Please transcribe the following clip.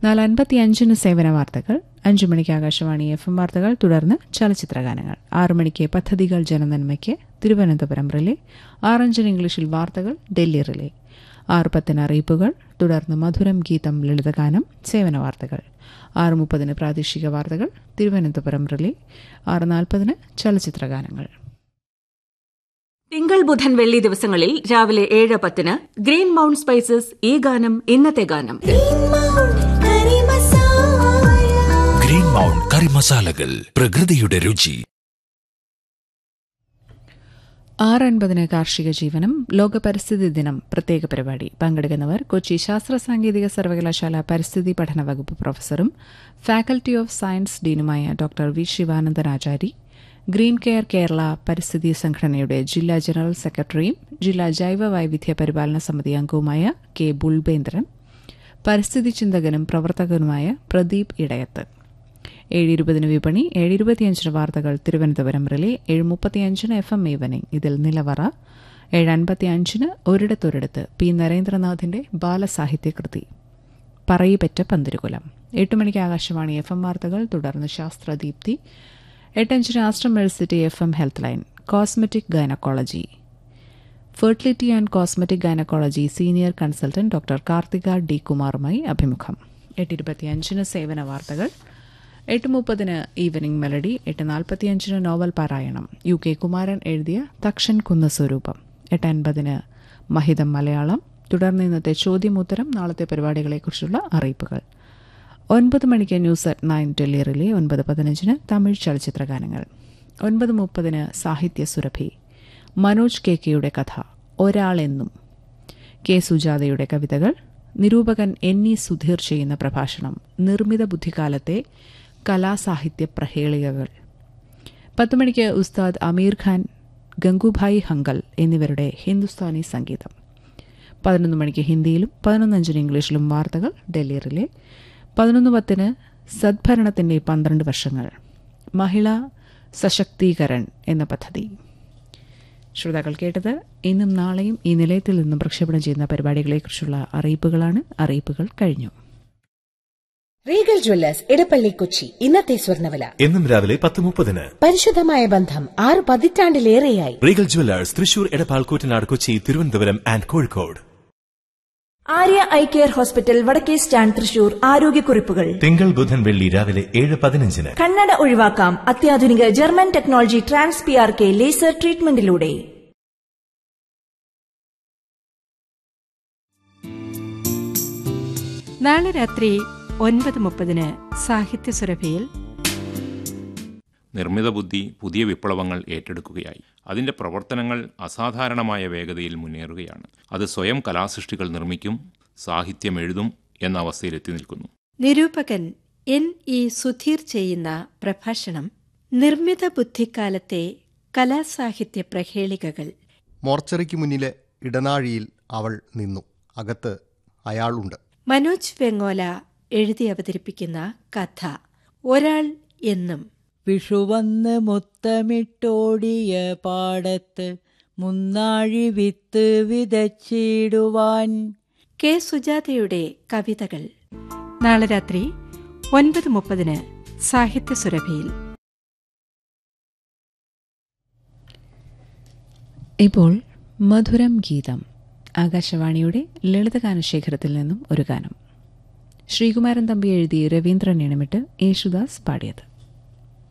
നാല് അൻപത്തി അഞ്ചിന് സേവന വാർത്തകൾ അഞ്ചു മണിക്ക് ആകാശവാണി എഫ് എം വാർത്തകൾ തുടർന്ന് ചലച്ചിത്രഗാനങ്ങൾ ആറു മണിക്ക് പദ്ധതികൾ ജനനന്മയ്ക്ക് തിരുവനന്തപുരം റിലേ ആറഞ്ചിന് ഇംഗ്ലീഷിൽ വാർത്തകൾ ഡൽഹി റിലേ ആറ് പത്തിന് അറിയിപ്പുകൾ തുടർന്ന് മധുരം ഗീതം ലളിതഗാനം സേവന വാർത്തകൾ ആറ് മുപ്പതിന് പ്രാദേശിക വാർത്തകൾ തിരുവനന്തപുരം റിലേ ആറ് നാൽപ്പതിന് ചലച്ചിത്രഗാനങ്ങൾ തിങ്കൾ ബുധൻ വെള്ളി ദിവസങ്ങളിൽ രാവിലെ ഏഴ് പത്തിന് ഗ്രീൻ മൗണ്ട് സ്പൈസസ് ഈ ഗാനം ഇന്നത്തെ ഗാനം ഗ്രീൻ മൗണ്ട് കറി മസാലകൾ പ്രകൃതിയുടെ രുചി ആറ് അൻപതിന് കാർഷിക ജീവനം ലോക പരിസ്ഥിതി ദിനം പ്രത്യേക പരിപാടി പങ്കെടുക്കുന്നവർ കൊച്ചി ശാസ്ത്ര സാങ്കേതിക സർവകലാശാല പരിസ്ഥിതി പഠന വകുപ്പ് പ്രൊഫസറും ഫാക്കൽറ്റി ഓഫ് സയൻസ് ഡീനുമായ doctor V Sivanandan Achari green care Kerala പരിസ്ഥിതി സംഘടനയുടെ ജില്ലാ ജനറൽ സെക്രട്ടറിയും ജില്ലാ ജൈവ വൈവിധ്യ പരിപാലന സമിതി അംഗവുമായ കെ ബുൾബേന്ദ്രൻ പരിസ്ഥിതി ചിന്തകനും പ്രവർത്തകനുമായ പ്രദീപ് ഇടയത്ത് ഏഴ് ഇരുപതിന് വിപണി ഏഴ് ഇരുപത്തിയഞ്ചിന് വാർത്തകൾ തിരുവനന്തപുരം റിലേ ഏഴ് മുപ്പത്തിയഞ്ചിന് എഫ് എം ഈവനിംഗ് ഇതിൽ നിലവറ ഏഴ് അൻപത്തിയഞ്ചിന് ഒരിടത്തൊരിടത്ത് പി നരേന്ദ്രനാഥിന്റെ ബാലസാഹിത്യകൃതി പറയിപ്പറ്റ പന്തിരുകുലം എട്ട് മണിക്ക് ആകാശവാണി എഫ് എം വാർത്തകൾ തുടർന്ന് ശാസ്ത്രദീപ്തി എട്ടഞ്ചിന് Aster Medicity F M health line cosmetic gynaecology fertility and cosmetic gynaecology senior consultant doctor Karthika D കുമാറുമായി അഭിമുഖം എട്ട് ഇരുപത്തിയഞ്ചിന് സേവന വാർത്തകൾ എട്ട് മുപ്പതിന് ഈവനിംഗ് മെലഡി എട്ട് നാൽപ്പത്തിയഞ്ചിന് നോവൽ പാരായണം യു കെ കുമാരൻ എഴുതിയ തക്ഷൻ കുന്ന സ്വരൂപം എട്ട് അൻപതിന് മഹിതം മലയാളം തുടർന്ന് ഇന്നത്തെ ചോദ്യമുത്തരം നാളത്തെ പരിപാടികളെക്കുറിച്ചുള്ള അറിയിപ്പുകൾ ഒൻപത് മണിക്ക് news at nine Delhi relay ഒൻപത് പതിനഞ്ചിന് തമിഴ് ചലച്ചിത്രഗാനങ്ങൾ ഒൻപത് മുപ്പതിന് സാഹിത്യ സുരഭി മനോജ് കെ കെയുടെ കഥ ഒരാളെന്നും കെ സുജാതയുടെ കവിതകൾ നിരൂപകൻ എൻ ഇ സുധീർ ചെയ്യുന്ന പ്രഭാഷണം നിർമ്മിത ബുദ്ധിക്കാലത്തെ കലാസാഹിത്യ പ്രഹേളികകൾ പത്ത് മണിക്ക് ഉസ്താദ് അമീർ ഖാൻ ഗംഗുഭായ് ഹങ്കൽ എന്നിവരുടെ ഹിന്ദുസ്ഥാനി സംഗീതം പതിനൊന്ന് മണിക്ക് ഹിന്ദിയിലും പതിനൊന്നഞ്ചിന് ഇംഗ്ലീഷിലും വാർത്തകൾ ഡൽഹി റിലേ പതിനൊന്ന് പത്തിന് സദ്ഭരണത്തിന്റെ പന്ത്രണ്ട് വർഷങ്ങൾ മഹിളാ സശക്തീകരൺ എന്ന പദ്ധതി ശ്രോതാക്കൾ കേട്ടത് ഇന്നും നാളെയും ഈ നിലയത്തിൽ നിന്നും പ്രക്ഷേപണം ചെയ്യുന്ന പരിപാടികളെക്കുറിച്ചുള്ള അറിയിപ്പുകളാണ് അറിയിപ്പുകൾ കഴിഞ്ഞു റീഗൽ ജ്വല്ലേഴ്സ് ഇടപ്പള്ളി കൊച്ചി ഇന്നത്തെ സ്വർണ്ണവില എന്നും രാവിലെ പത്ത് മുപ്പതിന് പരിശുദ്ധമായ ബന്ധം ആറ് പതിറ്റാണ്ടിലേറെയായി Regal Jewellers Thrissur Edappal Koottanad Kochi Thiruvananthapuram and Kozhikode Arya eye care hospital വടക്കേ സ്റ്റാൻഡ് തൃശൂർ ആരോഗ്യക്കുറിപ്പുകൾ തിങ്കൾ ബുധൻ വെള്ളി രാവിലെ ഏഴ് പതിനഞ്ചിന് കണ്ണട ഒഴിവാക്കാം അത്യാധുനിക German technology trans P R K laser ട്രീറ്റ്മെന്റിലൂടെ നാളെ രാത്രി ഒൻപത് മുപ്പതിന് സാഹിത്യ സുരഭിയിൽ നിർമ്മിത ബുദ്ധി പുതിയ വിപ്ലവങ്ങൾ ഏറ്റെടുക്കുകയായി അതിന്റെ പ്രവർത്തനങ്ങൾ അസാധാരണമായ വേഗതയിൽ മുന്നേറുകയാണ് അത് സ്വയം കലാസൃഷ്ടികൾ നിർമ്മിക്കും സാഹിത്യം എഴുതും എന്ന അവസ്ഥയിലെത്തി നിൽക്കുന്നു നിരൂപകൻ എൻ ഇ സുധീർ ചെയ്യുന്ന പ്രഭാഷണം നിർമ്മിത ബുദ്ധിക്കാലത്തെ കലാസാഹിത്യ പ്രഹേളികകൾ മോർച്ചറിക്ക് മുന്നിലെ ഇടനാഴിയിൽ അവൾ നിന്നു അകത്ത് അയാളുണ്ട് മനോജ് വെങ്ങോല എഴുതി അവതരിപ്പിക്കുന്ന കഥ ഒരാൾ എന്നും വിഷുവന്ന് മുത്തമിട്ടോടിയ പാടത്ത് മുന്നാഴി വിത്ത് വിതച്ചിടുവാൻ കെ സുജാതയുടെ കവിതകൾ നാളെ രാത്രി ഒൻപത് മുപ്പതിന് സാഹിത്യ സുരഭിയിൽ ഇപ്പോൾ മധുരം ഗീതം ആകാശവാണിയുടെ ലളിതഗാനശേഖരത്തിൽ നിന്നും ഒരു ഗാനം ശ്രീകുമാരൻ തമ്പി എഴുതി രവീന്ദ്രൻ ഇണമിട്ട് യേശുദാസ് പാടിയത്